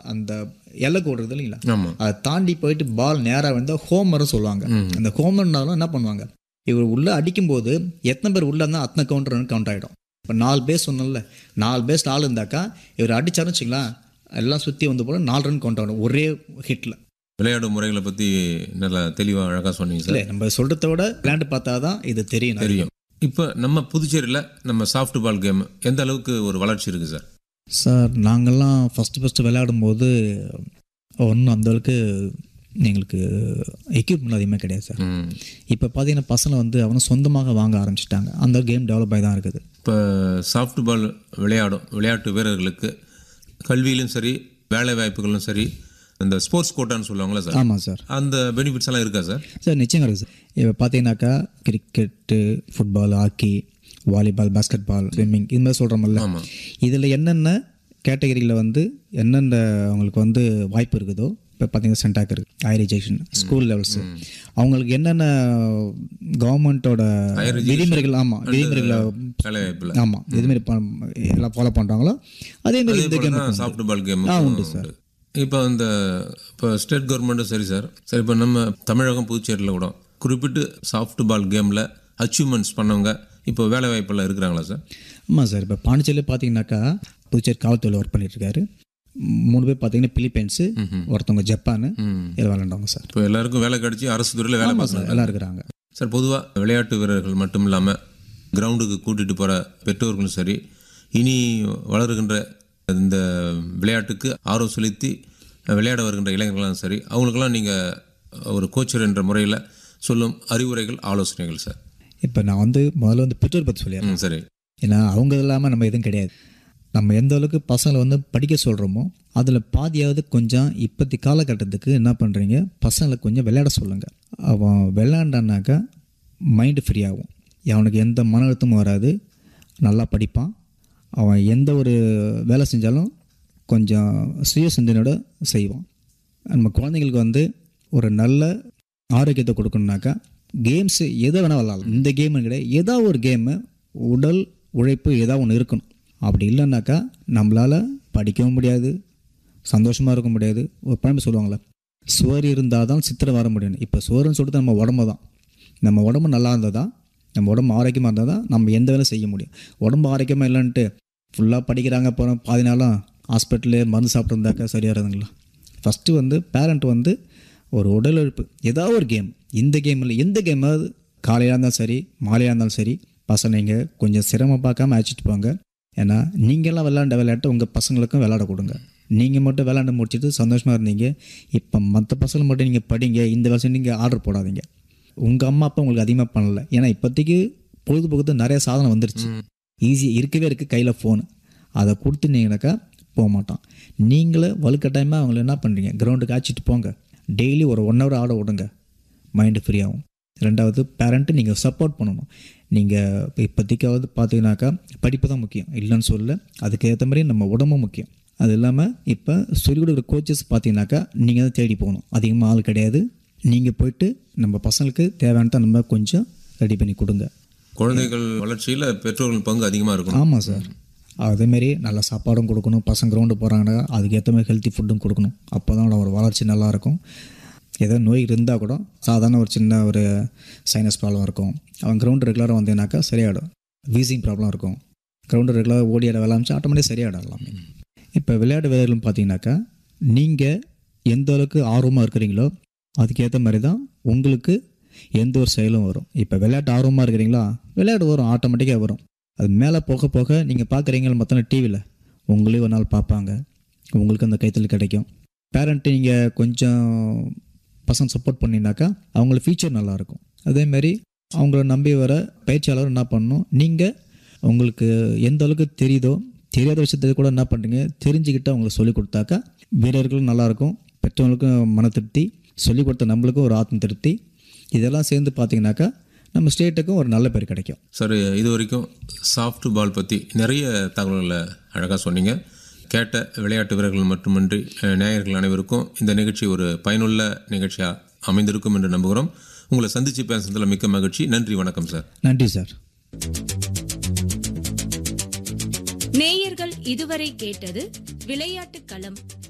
அந்த எல்லை கோடுறது இல்லைங்களா ஆமா அதை தாண்டி போயிட்டு பால் நேராக வந்தால் ஹோமர்னு சொல்லுவாங்க அந்த ஹோமர்னாலும் என்ன பண்ணுவாங்க இவர் உள்ளே அடிக்கும்போது எத்தனை பேர் உள்ளே இருந்தால் அத்தனை கவுண்டர் கவுண்ட் ஆகிடும் இப்போ நாலு பேஸ் சொன்னல நாலு பேஸ் ஆள் இருந்தாக்கா இவர் அடிச்சாருன்னு வச்சுங்களேன் எல்லாம் சுற்றி வந்து போல நாலு ரன் கவுண்ட் ஆகிடும் ஒரே ஹிட்டில் விளையாடும் முறைகளை பத்தி நல்லா தெளிவா அழகா சொன்னீங்க சார் இல்லை நம்ம சொல்கிறத விட விளையாண்டு பார்த்தா தான் இது தெரியும் தெரியும் இப்போ நம்ம புதுச்சேரியில் நம்ம சாஃப்ட் பால் கேம் எந்த அளவுக்கு ஒரு வளர்ச்சி இருக்கு சார் சார் நாங்கள்லாம் ஃபஸ்ட்டு ஃபஸ்ட்டு விளையாடும்போது ஒன்றும் அந்தளவுக்கு எங்களுக்கு எக்யூப்மெண்ட் அதிகமாக கிடையாது சார் ம். இப்போ பார்த்தீங்கன்னா பசங்க வந்து அவனும் சொந்தமாக வாங்க ஆரம்பிச்சிட்டாங்க அந்த கேம் டெவலப் ஆகி தான் இருக்குது இப்போ சாஃப்ட் பால் விளையாடும் விளையாட்டு வீரர்களுக்கு கல்வியிலும் சரி வேலை வாய்ப்புகளும் சரி இந்த ஸ்போர்ட்ஸ் கோட்டான்னு சொல்லுவாங்களா சார் ஆமாம் சார் அந்த பெனிஃபிட்ஸ் எல்லாம் இருக்கா சார் சார் நிச்சயமாக இருக்குது சார் இப்போ பார்த்தீங்கன்னாக்கா cricket football hockey volleyball basketball swimming இது மாதிரி சொல்கிறோம்ல ஆமா இதில் என்னென்ன கேட்டகரியில் வந்து என்னென்ன அவங்களுக்கு வந்து வாய்ப்பு இருக்குதோ இப்போ பார்த்தீங்கன்னா சென்டாக் இருக்குது ஹையர் எஜுகேஷன் ஸ்கூல் லெவல்ஸு அவங்களுக்கு என்னென்ன கவர்மெண்ட்டோட விதிமுறைகள் ஆமாம் விதிமுறைகளை வேலை வாய்ப்பில் ஆமாம் இதுமாரி எல்லாம் ஃபாலோ பண்ணுறாங்களோ அதேமாரி இந்த கேம் சாஃப்ட் பால் கேம் உண்டு சார். இப்போ இந்த இப்போ ஸ்டேட் கவர்மெண்ட்டும் சரி சார் சரி இப்போ நம்ம தமிழகம் புதுச்சேரியில் கூட குறிப்பிட்டு சாஃப்ட் பால் கேமில் அச்சீவ்மெண்ட்ஸ் பண்ணவங்க இப்போ வேலை வாய்ப்பெல்லாம் இருக்கிறாங்களா சார் ஆமாம் சார் இப்போ பாண்டிச்சேரியில் பார்த்தீங்கன்னாக்கா புதுச்சேரி காவல்துறையில் ஒர்க் பண்ணிட்டு இருக்காரு மூணு பேர் பார்த்தீங்கன்னா பிலிப்பைன்ஸு ஒருத்தவங்க ஜப்பானு ம் இதில் விளாண்டவங்க சார் இப்போ எல்லாருக்கும் வேலை கிடைச்சி அரசு துறையில் வேலை ஆமாம் பார்க்குறாங்க சார் எல்லாம் இருக்கிறாங்க சார் பொதுவாக விளையாட்டு வீரர்கள் மட்டும் இல்லாமல் கிரவுண்டுக்கு கூட்டிகிட்டு போகிற பெற்றோர்களும் சரி இனி வளருகின்ற இந்த விளையாட்டுக்கு ஆர்வம் செலுத்தி விளையாட வருகின்ற இளைஞர்களும் சரி அவங்களுக்கெல்லாம் நீங்கள் ஒரு கோச்சர் என்ற முறையில் சொல்லும் அறிவுரைகள் ஆலோசனைகள் சார் இப்போ நான் வந்து முதல்ல வந்து பெற்றோர் பற்றி சொல்லிடுறேன் ம் சரி ஏன்னா அவங்க இல்லாமல் நம்ம எதுவும் கிடையாது நம்ம எந்த அளவுக்கு பசங்களை வந்து படிக்க சொல்கிறோமோ அதில் பாதியாவது கொஞ்சம் இப்போத்தி காலகட்டத்துக்கு என்ன பண்ணுறீங்க பசங்களை கொஞ்சம் விளையாட சொல்லுங்கள் அவன் விளையாண்டானாக்கா மைண்டு ஃப்ரீ ஆகும் அவனுக்கு எந்த மன அழுத்தமும் வராது நல்லா படிப்பான் அவன் எந்த ஒரு வேலை செஞ்சாலும் கொஞ்சம் சுய சிந்தனையோட செய்வான் நம்ம குழந்தைங்களுக்கு வந்து ஒரு நல்ல ஆரோக்கியத்தை கொடுக்கணுனாக்கா கேம்ஸு எதை வேணால் விளாடலாம் இந்த கேமு கிடையாது ஏதோ ஒரு கேமு உடல் உழைப்பு ஏதாவது ஒன்று இருக்கணும் அப்படி இல்லைன்னாக்கா நம்மளால் படிக்கவும் முடியாது சந்தோஷமாக இருக்க முடியாது ஒரு பழமை சொல்லுவாங்களே சுவர் இருந்தால் தான் சித்திரம் வர முடியும் இப்போ சுவர்னு சொல்லிட்டு நம்ம உடம்பு தான் நம்ம உடம்பு நல்லா இருந்தால் தான் நம்ம உடம்பு ஆரோக்கியமாக இருந்தால் தான் நம்ம எந்த வேலையும் செய்ய முடியும் உடம்பு ஆரோக்கியமாக இல்லைன்ட்டு ஃபுல்லாக படிக்கிறாங்க அப்புறம் பாதி நாளும் ஹாஸ்பிட்டலு மருந்து சாப்பிட்ருந்தாக்கா சரியாக இருந்துங்களா ஃபஸ்ட்டு வந்து பேரண்ட் வந்து ஒரு உடல் உழைப்பு ஏதாவது ஒரு கேம் இந்த கேம் இல்லை எந்த கேமாவது காலையாக இருந்தாலும் சரி மாலையாக இருந்தாலும் சரி பசங்க நீங்கள் கொஞ்சம் சிரமம் பார்க்காம அழைச்சிட்டு போங்க ஏன்னா நீங்கள்லாம் விளாண்ட விளையாட்டு உங்கள் பசங்களுக்கும் விளையாட கொடுங்க நீங்கள் மட்டும் விளையாண்டு முடிச்சுட்டு சந்தோஷமாக இருந்தீங்க இப்போ மற்ற பசங்க மட்டும் நீங்கள் படிங்க இந்த வருஷம் நீங்கள் ஆர்டர் போடாதீங்க உங்கள் அம்மா அப்பா உங்களுக்கு அதிகமாக பண்ணல ஏன்னா இப்போதைக்கு பொழுதுபோக்கு நிறைய சாதனம் வந்துருச்சு ஈஸி இருக்கவே இருக்குது கையில் ஃபோனு அதை கொடுத்துனீங்கனாக்கா போக மாட்டான் நீங்களே வலுக்கட்டாயமாக அவங்கள என்ன பண்ணுறீங்க கிரவுண்டுக்கு அழைச்சிட்டு போங்க டெய்லி ஒரு ஒன் ஹவர் ஆட விடுங்க மைண்டு ஃப்ரீ ஆகும் ரெண்டாவது பேரண்ட்டு நீங்கள் சப்போர்ட் பண்ணணும் நீங்கள் இப்போ இப்போதைக்காவது பார்த்தீங்கன்னாக்கா படிப்பு தான் முக்கியம் இல்லைன்னு சொல்ல அதுக்கு ஏற்ற மாதிரி நம்ம உடம்பும் முக்கியம் அது இல்லாமல் இப்போ சொல்லிக் கொடுக்குற கோச்சஸ் பார்த்தீங்கன்னாக்கா நீங்கள் தான் தேடி போகணும் அதிகமாக ஆள் கிடையாது நீங்கள் போயிட்டு நம்ம பசங்களுக்கு தேவையானதை நம்ம கொஞ்சம் ரெடி பண்ணி கொடுங்க குழந்தைகள் வளர்ச்சியில் பெற்றோர்கள் பங்கு அதிகமாக இருக்கணும் ஆமாம் சார் அதேமாரி நல்ல சாப்பாடும் கொடுக்கணும் பசங்க கிரவுண்டு போகிறாங்கன்னா அதுக்கு ஏற்ற மாதிரி ஹெல்த்தி ஃபுட்டும் கொடுக்கணும் அப்போ தான் ஒரு வளர்ச்சி நல்லாயிருக்கும் ஏதோ நோய் இருந்தால் கூட சாதாரண ஒரு சின்ன ஒரு சைனஸ் ப்ராப்ளம் இருக்கும் அவன் கிரவுண்டு ரெகுலராக வந்தேனாக்கா சரியாயிடும் வீசிங் ப்ராப்ளம் இருக்கும் கிரவுண்டு ரெகுலராக ஓடி ஆட விளாமிச்சு ஆட்டோமேட்டிக் சரியாயிடும் எல்லாமே இப்போ விளையாட்டு வீரர்களும் பார்த்தீங்கன்னாக்கா நீங்கள் எந்த அளவுக்கு ஆர்வமாக இருக்கிறீங்களோ அதுக்கேற்ற மாதிரி தான் உங்களுக்கு எந்த ஒரு செயலும் வரும் இப்போ விளையாட்டு ஆர்வமாக இருக்கிறீங்களா விளையாட்டு வரும் ஆட்டோமேட்டிக்காக வரும் அது மேலே போக போக நீங்கள் பார்க்குறீங்க மொத்தம் டிவியில் உங்களையும் ஒரு நாள் பார்ப்பாங்க உங்களுக்கு அந்த கைத்தல் கிடைக்கும் பேரண்ட்டு நீங்கள் கொஞ்சம் பசங்க சப்போர்ட் பண்ணினாக்கா அவங்களுக்கு ஃபியூச்சர் நல்லாயிருக்கும் அதேமாரி அவங்கள நம்பி வர பயிற்சியாளர் என்ன பண்ணணும் நீங்கள் உங்களுக்கு எந்த அளவுக்கு தெரியுதோ தெரியாத விஷயத்தை கூட என்ன பண்ணுறீங்க தெரிஞ்சுக்கிட்டு அவங்களுக்கு சொல்லிக் கொடுத்தாக்கா வீரர்களும் நல்லாயிருக்கும் பெற்றவங்களுக்கும் மன திருப்தி சொல்லிக் கொடுத்த நம்மளுக்கும் ஒரு ஆத்ம திருப்தி இதெல்லாம் சேர்ந்து பார்த்தீங்கன்னாக்கா நம்ம ஸ்டேட்டுக்கும் ஒரு நல்ல பேர் கிடைக்கும் சார் இது வரைக்கும் சாஃப்ட் பால் பற்றி நிறைய தகவல்களை அழகாக சொன்னீங்க கேட்ட விளையாட்டு வீரர்கள் மட்டுமின்றி அஹ், நேயர்கள் அனைவருக்கும் இந்த நிகழ்ச்சி ஒரு பயனுள்ள நிகழ்ச்சியாக அமைந்திருக்கும் என்று நம்புகிறோம் உங்களை சந்தித்து பேசுனதில் மிக்க மகிழ்ச்சி நன்றி வணக்கம் சார் நன்றி சார் நேயர்கள் இதுவரை கேட்டது விளையாட்டு களம்